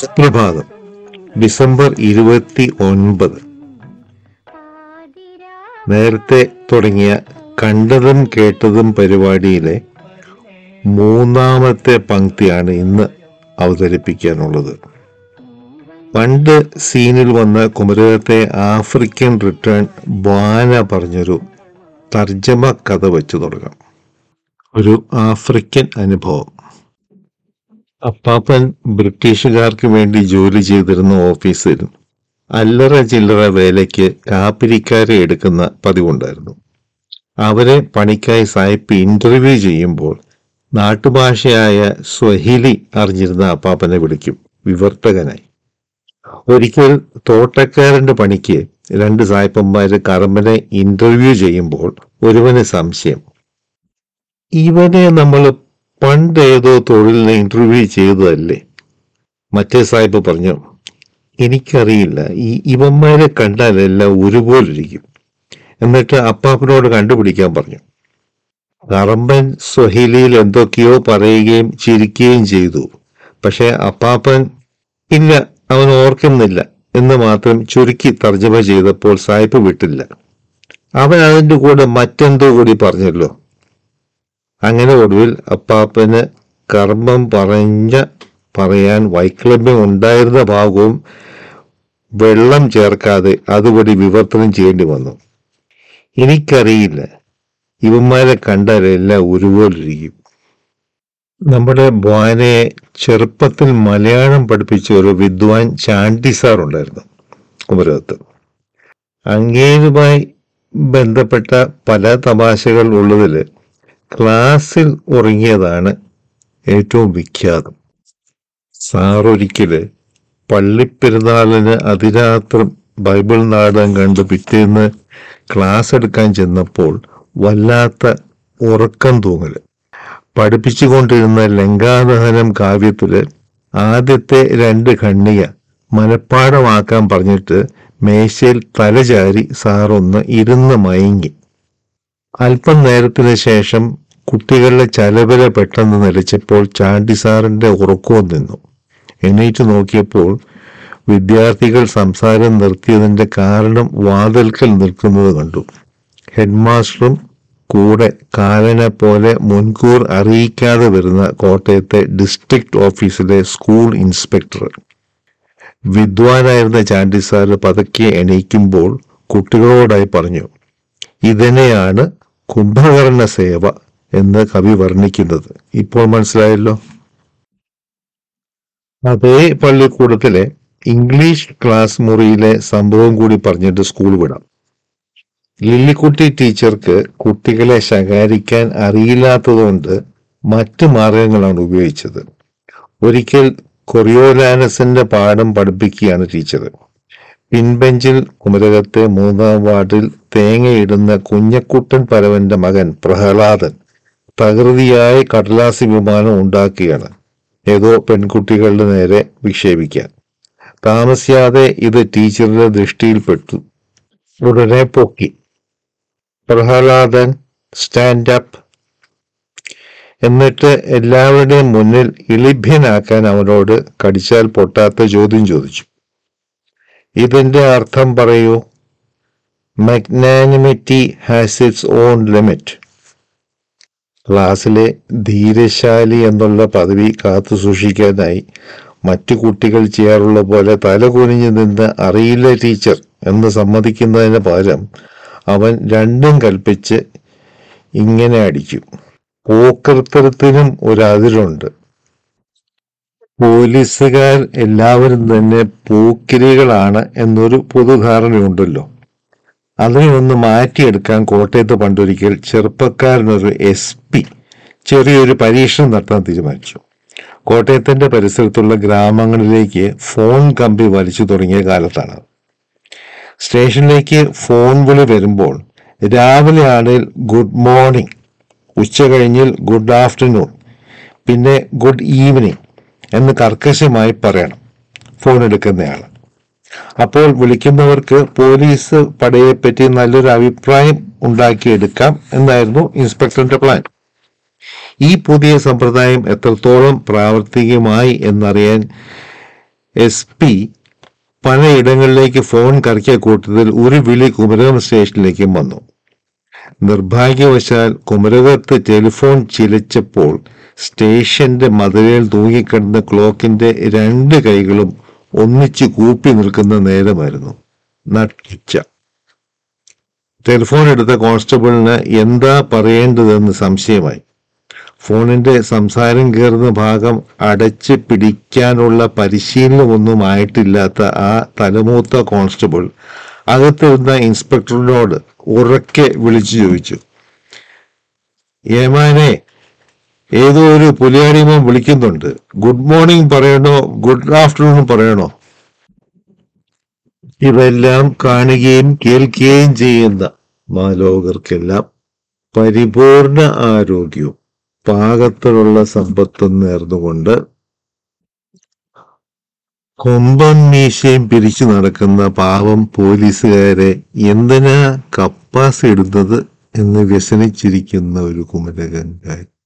സുപ്രഭാതം ഡിസംബർ ഇരുപത്തി ഒൻപത് നേരത്തെ തുടങ്ങിയ കണ്ടതും കേട്ടതും പരിപാടിയിലെ മൂന്നാമത്തെ പങ്ക്തിയാണ് ഇന്ന് അവതരിപ്പിക്കാനുള്ളത് പണ്ട് സീനിൽ വന്ന കുമരകത്തെ ആഫ്രിക്കൻ റിട്ടേൺ ബാന പറഞ്ഞൊരു തർജ്ജമ കഥ വെച്ചു തുടങ്ങാം ഒരു ആഫ്രിക്കൻ അനുഭവം അപ്പാപ്പൻ ബ്രിട്ടീഷുകാർക്ക് വേണ്ടി ജോലി ചെയ്തിരുന്ന ഓഫീസിൽ അല്ലറ ചില്ലറ വേലയ്ക്ക് കാപ്പിരിക്കാരെ എടുക്കുന്ന പതിവുണ്ടായിരുന്നു അവരെ പണിക്കായി സായിപ്പ് ഇന്റർവ്യൂ ചെയ്യുമ്പോൾ നാട്ടുഭാഷയായ സ്വഹിലി അറിഞ്ഞിരുന്ന അപ്പാപ്പനെ വിളിക്കും വിവർത്തകനായി ഒരിക്കൽ തോട്ടക്കാരന്റെ പണിക്ക് രണ്ട് സായിപ്പന്മാര് കറമ്പനെ ഇന്റർവ്യൂ ചെയ്യുമ്പോൾ ഒരുവന് സംശയം ഇവനെ നമ്മൾ പണ്ട് ഏതോ തൊഴിലിന് ഇന്റർവ്യൂ ചെയ്തതല്ലേ മറ്റേ സാഹിബ് പറഞ്ഞു എനിക്കറിയില്ല ഈ ഇവന്മാരെ കണ്ടാലെല്ലാം ഒരുപോലിരിക്കും എന്നിട്ട് അപ്പാപ്പനോട് കണ്ടുപിടിക്കാൻ പറഞ്ഞു കറമ്പൻ സ്വഹിലിയിൽ എന്തൊക്കെയോ പറയുകയും ചിരിക്കുകയും ചെയ്തു പക്ഷെ അപ്പാപ്പൻ ഇല്ല അവൻ ഓർക്കുന്നില്ല എന്ന് മാത്രം ചുരുക്കി തർജ്ജമ ചെയ്തപ്പോൾ സായിപ്പ് വിട്ടില്ല അവൻ അതിന്റെ കൂടെ മറ്റെന്തോ കൂടി പറഞ്ഞല്ലോ അങ്ങനെ ഒടുവിൽ അപ്പാപ്പന് കർമ്മം പറഞ്ഞ പറയാൻ വൈക്ലഭ്യം ഉണ്ടായിരുന്ന ഭാഗവും വെള്ളം ചേർക്കാതെ അതുപടി വിവർത്തനം ചെയ്യേണ്ടി വന്നു എനിക്കറിയില്ല ഇവന്മാരെ കണ്ടാലെല്ലാം ഒരുപോലിരിക്കും നമ്മുടെ ബോയനയെ ചെറുപ്പത്തിൽ മലയാളം പഠിപ്പിച്ച ഒരു വിദ്വാൻ ചാണ്ടി സാർ ഉണ്ടായിരുന്നു കുമരകത്ത് അങ്ങേരുമായി ബന്ധപ്പെട്ട പല തമാശകൾ ഉള്ളതിൽ ക്ലാസ്സിൽ ഉറങ്ങിയതാണ് ഏറ്റവും വിഖ്യാതം സാർ ഒരിക്കല് പള്ളിപ്പെരുന്നാളിന് അതിരാത്രം ബൈബിൾ നാടകം കണ്ട് പിറ്റേന്ന് ക്ലാസ് എടുക്കാൻ ചെന്നപ്പോൾ വല്ലാത്ത ഉറക്കം തൂങ്ങല് പഠിപ്പിച്ചുകൊണ്ടിരുന്ന ലങ്കാദഹനം കാവ്യത്തില് ആദ്യത്തെ രണ്ട് ഖണ്ണിക മനഃപ്പാടമാക്കാൻ പറഞ്ഞിട്ട് മേശയിൽ തലചാരി സാറൊന്ന് ഇരുന്ന് മയങ്ങി അല്പം നേരത്തിന് ശേഷം കുട്ടികളുടെ ചലവല പെട്ടെന്ന് നിലച്ചപ്പോൾ ചാണ്ടി സാറിന്റെ ഉറക്കവും നിന്നു എണീറ്റ് നോക്കിയപ്പോൾ വിദ്യാർത്ഥികൾ സംസാരം നിർത്തിയതിന്റെ കാരണം വാതിൽക്കൽ നിൽക്കുന്നത് കണ്ടു ഹെഡ്മാസ്റ്ററും കൂടെ കാലനെ പോലെ മുൻകൂർ അറിയിക്കാതെ വരുന്ന കോട്ടയത്തെ ഡിസ്ട്രിക്ട് ഓഫീസിലെ സ്കൂൾ ഇൻസ്പെക്ടർ വിദ്വാനായിരുന്ന ചാണ്ടി സാറ് പതുക്കെ എണീക്കുമ്പോൾ കുട്ടികളോടായി പറഞ്ഞു ഇതിനെയാണ് കുംഭകർണ സേവ എന്ന് കവി വർണ്ണിക്കുന്നത് ഇപ്പോൾ മനസ്സിലായല്ലോ അതേ പള്ളിക്കൂടത്തിലെ ഇംഗ്ലീഷ് ക്ലാസ് മുറിയിലെ സംഭവം കൂടി പറഞ്ഞിട്ട് സ്കൂൾ വിടാം ലില്ലിക്കുട്ടി ടീച്ചർക്ക് കുട്ടികളെ ശകാരിക്കാൻ അറിയില്ലാത്തതുകൊണ്ട് മറ്റു മാർഗങ്ങളാണ് ഉപയോഗിച്ചത് ഒരിക്കൽ കൊറിയോലാനസിന്റെ പാഠം പഠിപ്പിക്കുകയാണ് ടീച്ചർ പിൻബെഞ്ചിൽ കുമരകത്തെ മൂന്നാം വാർഡിൽ തേങ്ങയിടുന്ന കുഞ്ഞക്കുട്ടൻ പരവന്റെ മകൻ പ്രഹ്ലാദൻ തകൃതിയായി കടലാസി വിമാനം ഉണ്ടാക്കുകയാണ് ഏതോ പെൺകുട്ടികളുടെ നേരെ വിക്ഷേപിക്കാൻ താമസിയാതെ ഇത് ടീച്ചറുടെ ദൃഷ്ടിയിൽപ്പെട്ടു ഉടനെ പൊക്കി പ്രഹ്ലാദൻ സ്റ്റാൻഡ് അപ്പ് എന്നിട്ട് എല്ലാവരുടെയും മുന്നിൽ ഇളിഭ്യനാക്കാൻ അവനോട് കടിച്ചാൽ പൊട്ടാത്ത ചോദ്യം ചോദിച്ചു ഇതിന്റെ അർത്ഥം പറയൂ magnanimity has its own limit ക്ലാസ്സിലെ ധീരശാലി എന്നുള്ള പദവി കാത്തു സൂക്ഷിക്കാനായി മറ്റു കുട്ടികൾ ചെയ്യാറുള്ള പോലെ തല കുനിഞ്ഞു നിന്ന് അറിയില്ല ടീച്ചർ എന്ന് സമ്മതിക്കുന്നതിന് പകരം അവൻ രണ്ടും കൽപ്പിച്ച് ഇങ്ങനെ അടിക്കും പോക്കൃത്തരത്തിനും ഒരു അതിരുണ്ട് പോലീസുകാർ എല്ലാവരും തന്നെ പോക്കിരികളാണ് എന്നൊരു പൊതുധാരണയുണ്ടല്ലോ അതിനെ ഒന്ന് മാറ്റിയെടുക്കാൻ കോട്ടയത്ത് പണ്ടൊരിക്കൽ ചെറുപ്പക്കാരനൊരു എസ് പി ചെറിയൊരു പരീക്ഷണം നടത്താൻ തീരുമാനിച്ചു കോട്ടയത്തിന്റെ പരിസരത്തുള്ള ഗ്രാമങ്ങളിലേക്ക് ഫോൺ കമ്പി വലിച്ചു തുടങ്ങിയ കാലത്താണ് സ്റ്റേഷനിലേക്ക് ഫോൺ വിളി വരുമ്പോൾ രാവിലെ ആണെങ്കിൽ ഗുഡ് മോർണിംഗ് ഉച്ച കഴിഞ്ഞിൽ ഗുഡ് ആഫ്റ്റർനൂൺ പിന്നെ ഗുഡ് ഈവനിങ് എന്ന് കർക്കശമായി പറയണം ഫോൺ എടുക്കുന്നയാൾ അപ്പോൾ വിളിക്കുന്നവർക്ക് പോലീസ് പടയെപ്പറ്റി നല്ലൊരു അഭിപ്രായം ഉണ്ടാക്കിയെടുക്കാം എന്നായിരുന്നു ഇൻസ്പെക്ടറിന്റെ പ്ലാൻ ഈ പുതിയ സമ്പ്രദായം എത്രത്തോളം പ്രാവർത്തികമായി എന്നറിയാൻ എസ് പി പലയിടങ്ങളിലേക്ക് ഫോൺ കറക്കിയ കൂട്ടത്തിൽ ഒരു വിളി കുമരകം സ്റ്റേഷനിലേക്കും വന്നു നിർഭാഗ്യവശാൽ കുമരകത്ത് ടെലിഫോൺ ചിലച്ചപ്പോൾ സ്റ്റേഷന്റെ മതിലയിൽ തൂങ്ങിക്കിടന്ന ക്ലോക്കിന്റെ രണ്ട് കൈകളും ഒന്നിച്ച് കൂപ്പി നിൽക്കുന്ന നേരമായിരുന്നു നട്ടുച്ച ടെലിഫോൺ എടുത്ത കോൺസ്റ്റബിളിന് എന്താ പറയേണ്ടതെന്ന് സംശയമായി ഫോണിന്റെ സംസാരം കയറുന്ന ഭാഗം അടച്ച് പിടിക്കാനുള്ള പരിശീലനമൊന്നും ആയിട്ടില്ലാത്ത ആ തലമൂത്ത കോൺസ്റ്റബിൾ അകത്തിരുന്ന ഇൻസ്പെക്ടറിനോട് ഉറക്കെ വിളിച്ചു ചോദിച്ചു ഏമാനെ ഏതോ ഒരു പുലിയാടിമോൻ വിളിക്കുന്നുണ്ട് ഗുഡ് മോർണിംഗ് പറയണോ ഗുഡ് ആഫ്റ്റർനൂൺ പറയണോ ഇതെല്ലാം കാണുകയും കേൾക്കുകയും ചെയ്യുന്ന മാലോകർക്കെല്ലാം പരിപൂർണ ആരോഗ്യവും പാകത്തിലുള്ള സമ്പത്തും നേർന്നുകൊണ്ട് കൊമ്പൻ മീശയും പിരിച്ചു നടക്കുന്ന പാവം പോലീസുകാരെ എന്തിനാ കപ്പാസ് ഇടുന്നത് എന്ന് വ്യസനിച്ചിരിക്കുന്ന ഒരു കുമരകൻകാരൻ